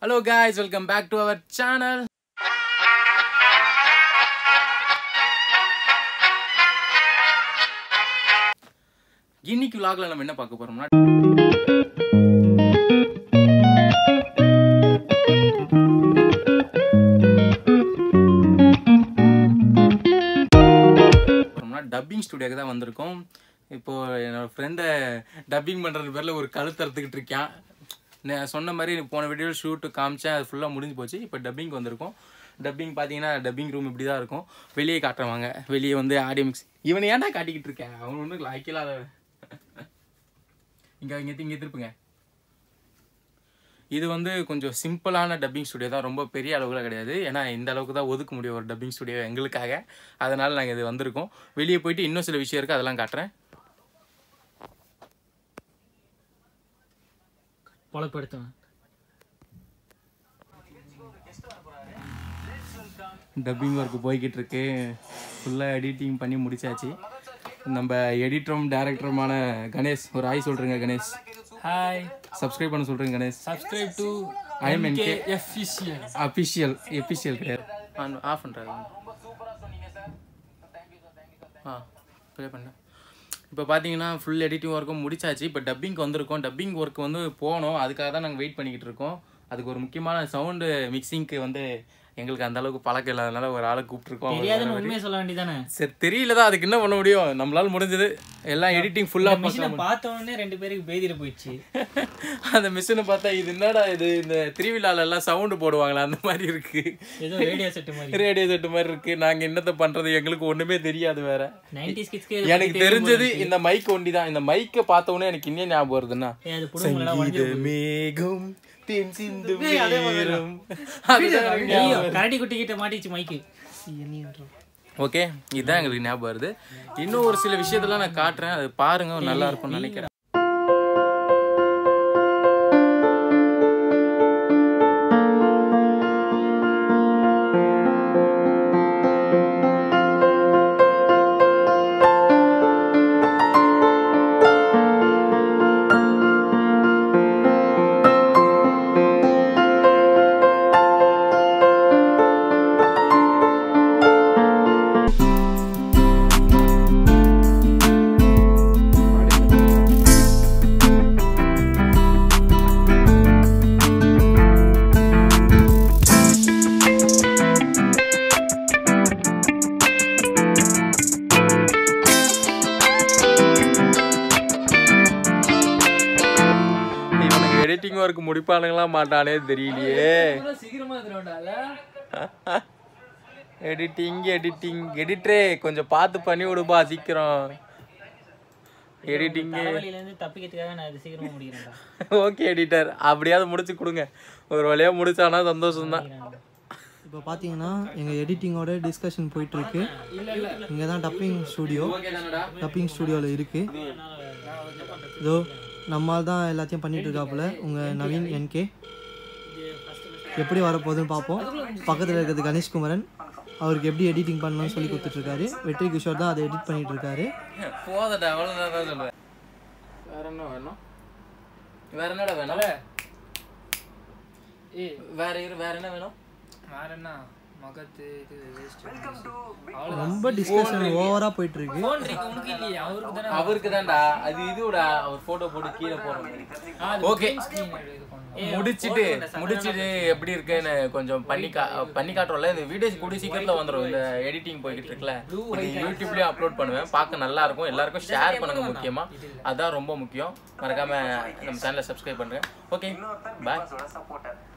Hello guys welcome back to our channel இன்னைக்கு vlogல நம்ம என்ன பார்க்க போறோம்னா டப்பிங் ஸ்டுடியோக்கு தான் வந்திருக்கோம் இப்போ என்னோட ஃப்ரெண்டை டப்பிங் பண்ணுறது பேரில் ஒரு கழுத்து அறுத்துக்கிட்டு இருக்கான் நான் சொன்ன மாதிரி போன வீடியோவில் ஷூட்டு காமிச்சேன் அது ஃபுல்லாக முடிஞ்சு போச்சு இப்போ டப்பிங் வந்திருக்கோம் டப்பிங் பார்த்தீங்கன்னா டப்பிங் ரூம் இப்படி தான் இருக்கும் வெளியே காட்டுறவாங்க வெளியே வந்து ஆடியோ மிக்ஸ் இவனை ஏன்டா காட்டிக்கிட்டு இருக்கேன் அவன் ஒன்றும் லாய்க்கலாத இங்கே இங்கே இங்கே திருப்புங்க இது வந்து கொஞ்சம் சிம்பிளான டப்பிங் ஸ்டுடியோ தான் ரொம்ப பெரிய அளவுல கிடையாது ஏன்னா இந்த அளவுக்கு தான் ஒதுக்க முடியும் ஒரு டப்பிங் ஸ்டுடியோ எங்களுக்காக அதனால நாங்கள் இது வந்திருக்கோம் வெளியே போயிட்டு இன்னும் சில விஷயம் இருக்குது அதெல்லாம் காட்டுறேன் பொழப்படுத்துவேன் டப்பிங் ஒர்க் போய்கிட்டு இருக்கு ஃபுல்லாக எடிட்டிங் பண்ணி முடிச்சாச்சு நம்ம எடிட்டரும் டேரக்டருமான கணேஷ் ஒரு ஆய் சொல்கிறேங்க கணேஷ் ஹாய் சப்ஸ்கிரைப் பண்ண சொல்கிறேங்க Ganesh subscribe to I am NK. Official official official கிடையாது ஆஃப் பண்ணுறாரு ஆ ப்ளே பண்ணேன் இப்போ பார்த்தீங்கன்னா ஃபுல் எடிட்டிங் ஒர்க்கும் முடிச்சாச்சு இப்போ டப்பிங்க்கு வந்திருக்கோம் டப்பிங் ஒர்க் வந்து போனோம் அதுக்காக தான் நாங்கள் வெயிட் பண்ணிக்கிட்டு இருக்கோம் அதுக்கு ஒரு முக்கியமான சவுண்டு மிக்சிங்க்கு வந்து எங்களுக்கு அந்த அளவுக்கு பழக்கம் இல்லாதனால ஒரு ஆளை கூப்பிட்டுருக்கோம் தெரியாதுன்னு உண்மையை சொல்ல வேண்டியதானே சரி தெரியல தான் அதுக்கு என்ன பண்ண முடியும் நம்மளால முடிஞ்சது எல்லாம் எடிட்டிங் ஃபுல்லாக மிஷினை பார்த்த உடனே ரெண்டு பேருக்கு பேதிர போயிடுச்சு அந்த மிஷினை பார்த்தா இது என்னடா இது இந்த திருவிழால எல்லாம் சவுண்டு போடுவாங்களா அந்த மாதிரி இருக்கு ஏதோ ரேடியோ செட் மாதிரி ரேடியோ செட்டு மாதிரி இருக்கு நாங்க என்னத்த பண்றது எங்களுக்கு ஒண்ணுமே தெரியாது வேற நைன்டி கிட்ஸ்க்கு எனக்கு தெரிஞ்சது இந்த மைக் ஒண்டி தான் இந்த மைக்கை பார்த்த உடனே எனக்கு இன்னும் ஞாபகம் வருதுன்னா அது புடுங்களா சங்கீத மேகம் தேன் சிந்து மேகம் அதுதான் எனக்கு ஞாபகம் வருது. கரடி குட்டி கிட்ட மாட்டிச்சு மைக்கு ஓகே இதுதான் எங்களுக்கு ஞாபகம் வருது இன்னும் ஒரு சில விஷயத்தெல்லாம் நான் காட்டுறேன் அது பாருங்க நல்லா இருக்கும்னு நினைக்கிறேன் இவனுக்கு எடிட்டிங் ஒர்க் முடிப்பானுங்களா மாட்டானே தெரியலையே சீக்கிரமா இருக்கிறோம்டால எடிட்டிங் எடிட்டிங் எடிட்டரே கொஞ்சம் பார்த்து பண்ணி விடுப்பா சீக்கிரம் எடிட்டிங் தலைவலியில இருந்து தப்பிக்கிறதுக்காக நான் இது சீக்கிரமா முடிக்கிறேன்டா ஓகே எடிட்டர் அப்படியாவது முடிச்சு கொடுங்க ஒரு வழியா முடிச்சானா சந்தோஷம் தான் இப்போ பார்த்தீங்கன்னா எங்கள் எடிட்டிங்கோட டிஸ்கஷன் போயிட்டுருக்கு இங்கே தான் டப்பிங் ஸ்டூடியோ டப்பிங் ஸ்டூடியோவில் இருக்குது இதோ நம்மால் தான் எல்லாத்தையும் பண்ணிட்டு இருக்காப்புல உங்கள் நவீன் என்கே எப்படி வரப்போகுதுன்னு பார்ப்போம் பக்கத்தில் இருக்கிறது கணேஷ்குமரன் அவருக்கு எப்படி எடிட்டிங் பண்ணணும்னு சொல்லி கொடுத்துட்ருக்காரு வெற்றி கிஷோர் தான் அதை எடிட் பண்ணிட்டு இருக்காரு போதடா அவ்வளோதான் தான் சொல்லுவேன் வேற என்ன வேணும் வேற என்னடா வேணும் வேற இரு வேற என்ன வேணும் வேற என்ன மகத்து இது வேஸ்ட் ரொம்ப டிஸ்கஷன் ஓவராக போயிட்டுருக்கு ஃபோன் இருக்கு உனக்கு இல்லையா அவருக்கு தானே அவருக்கு தான்டா அது இதுடா அவர் போட்டோ போட்டு கீழே போடுறோம் ஓகே முடிச்சிட்டு முடிச்சிட்டு எப்படி இருக்குன்னு கொஞ்சம் பண்ணி கா பண்ணி காட்டுறோம்ல இந்த வீடியோஸ் கூடி சீக்கிரத்துல வந்துடும் இந்த எடிட்டிங் போய்கிட்டு இருக்குல்ல இது யூடியூப்லயும் அப்லோட் பண்ணுவேன் பார்க்க நல்லா இருக்கும் எல்லாருக்கும் ஷேர் பண்ணுங்க முக்கியமா அதான் ரொம்ப முக்கியம் மறக்காம நம்ம சேனலை சப்ஸ்கிரைப் பண்ணுங்க ஓகே பாய்